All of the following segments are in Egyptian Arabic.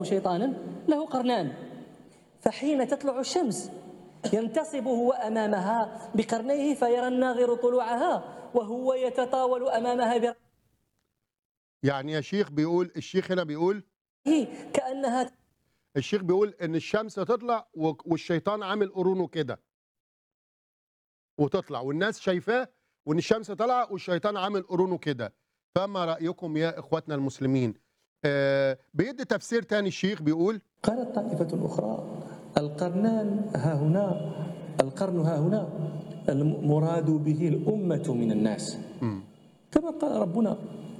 شيطانا له قرنان فحين تطلع الشمس ينتصب هو أمامها بقرنيه فيرى الناظر طلوعها وهو يتطاول أمامها برأيه يعني يا شيخ بيقول الشيخ هنا بيقول كأنها الشيخ بيقول ان الشمس تطلع و- والشيطان عامل قرونه كده وتطلع والناس شايفاه وان الشمس طالعه والشيطان عامل قرونه كده فما رايكم يا اخواتنا المسلمين آه بيدي تفسير تاني الشيخ بيقول قالت طائفة أخرى القرنان ها هنا القرن ها هنا المراد به الأمة من الناس كما قال ربنا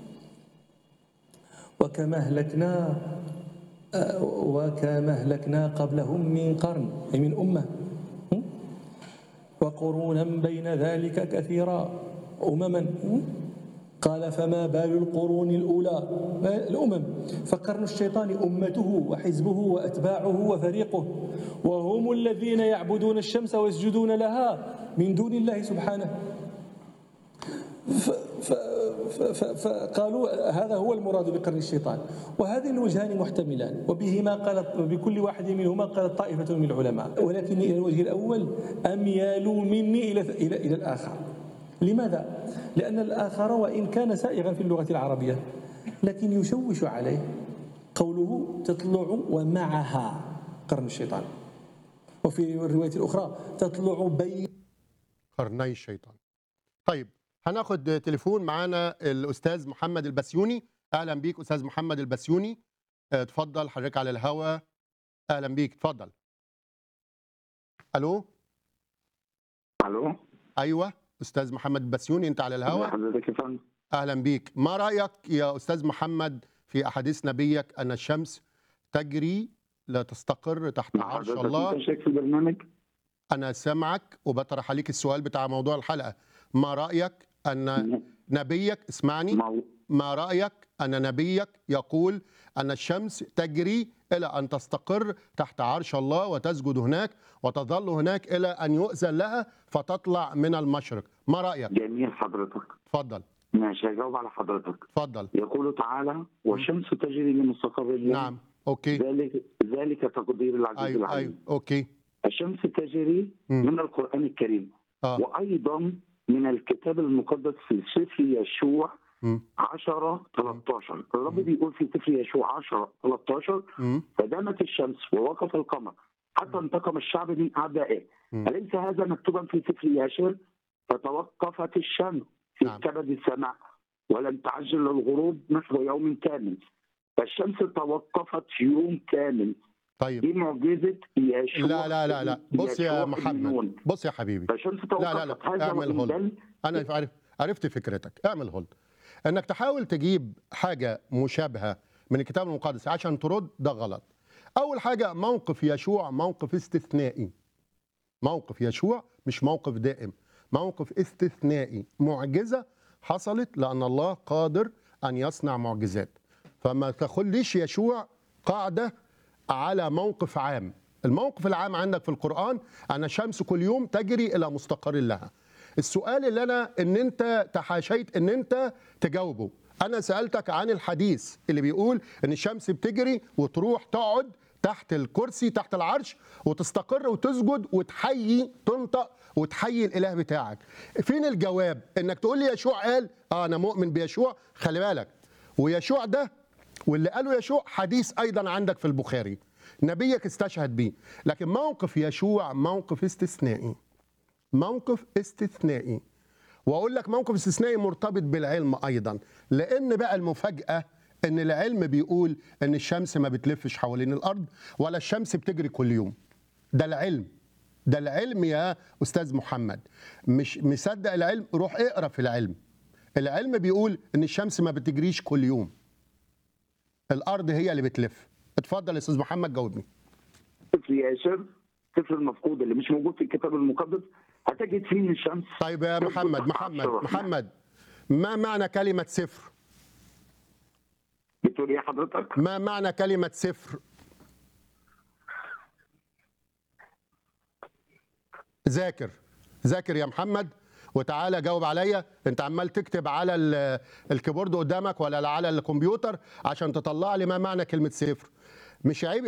وكما أهلكنا آه، وكما أهلكنا قبلهم من قرن أي من أمة م? وقرونا بين ذلك كثيرا أمما م? قال فما بال القرون الأولى الأمم فقرن الشيطان أمته وحزبه وأتباعه وفريقه وهم الذين يعبدون الشمس ويسجدون لها من دون الله سبحانه ف- ف- ف- ف- فقالوا هذا هو المراد بقرن الشيطان وهذين الوجهان محتملان وبهما قالت بكل واحد منهما قالت طائفة من العلماء ولكن إلى الوجه الأول أميال مني إلى إلى إلى الآخر لماذا؟ لأن الآخر وإن كان سائغا في اللغة العربية لكن يشوش عليه قوله تطلع ومعها قرن الشيطان وفي الرواية الأخرى تطلع بين قرني الشيطان طيب هناخد تليفون معانا الاستاذ محمد البسيوني اهلا بيك استاذ محمد البسيوني آه، اتفضل حضرتك على الهوا اهلا بيك اتفضل الو الو ايوه استاذ محمد البسيوني انت على الهوا حضرتك يا فندم اهلا بيك ما رايك يا استاذ محمد في احاديث نبيك ان الشمس تجري لا تستقر تحت مع عرش حضرتك الله انت شايف في البرنامج انا سامعك وبطرح عليك السؤال بتاع موضوع الحلقه ما رايك ان نبيك اسمعني مو... ما رايك ان نبيك يقول ان الشمس تجري الى ان تستقر تحت عرش الله وتسجد هناك وتظل هناك الى ان يؤذن لها فتطلع من المشرق ما رايك جميل حضرتك اتفضل ماشي هجاوب على حضرتك اتفضل يقول تعالى والشمس تجري لمستقر لها نعم اوكي ذلك ذلك تقدير العزيز ايوه العليم ايوه اوكي الشمس تجري مم. من القرآن الكريم اه وأيضا من الكتاب المقدس في سفر يشوع مم. 10 13 الرب بيقول في سفر يشوع 10 13 مم. فدامت الشمس ووقف القمر حتى انتقم الشعب من اعدائه مم. اليس هذا مكتوبا في سفر ياشر فتوقفت الشمس في نعم. كبد السماء ولم تعجل الغروب نحو يوم كامل فالشمس توقفت يوم كامل طيب دي معجزه ياشوع لا لا لا لا بص يا يشوع بن محمد نون. بص يا حبيبي فالشمس توقفت لا لا لا هذا اعمل وإن هولد دل انا عارف عرفت فكرتك اعمل هولد انك تحاول تجيب حاجه مشابهه من الكتاب المقدس عشان ترد ده غلط اول حاجه موقف يشوع موقف استثنائي موقف يشوع مش موقف دائم موقف استثنائي معجزه حصلت لان الله قادر ان يصنع معجزات فما تاخدليش يشوع قاعده على موقف عام الموقف العام عندك في القرآن أن الشمس كل يوم تجري إلى مستقر لها السؤال اللي أنا إن أنت تحاشيت إن أنت تجاوبه أنا سألتك عن الحديث اللي بيقول إن الشمس بتجري وتروح تقعد تحت الكرسي تحت العرش وتستقر وتسجد وتحيي تنطق وتحيي الاله بتاعك فين الجواب انك تقول لي يشوع قال اه انا مؤمن بيشوع خلي بالك ويشوع ده واللي قاله يشوع حديث ايضا عندك في البخاري نبيك استشهد بيه لكن موقف يشوع موقف استثنائي موقف استثنائي واقول لك موقف استثنائي مرتبط بالعلم ايضا لان بقى المفاجاه ان العلم بيقول ان الشمس ما بتلفش حوالين الارض ولا الشمس بتجري كل يوم ده العلم ده العلم يا استاذ محمد مش مصدق العلم روح اقرا في العلم العلم بيقول ان الشمس ما بتجريش كل يوم الارض هي اللي بتلف اتفضل يا استاذ محمد جاوبني سفر ياشر سفر المفقود اللي مش موجود في الكتاب المقدس هتجد فيه إن الشمس طيب يا تثبت محمد تحت محمد عرش الرحمن. محمد ما معنى كلمه صفر بتقول ايه حضرتك؟ ما معنى كلمه صفر ذاكر ذاكر يا محمد وتعالى جاوب عليا انت عمال تكتب على ال- الكيبورد قدامك ولا على الكمبيوتر عشان تطلع لي ما معنى كلمه صفر مش عيب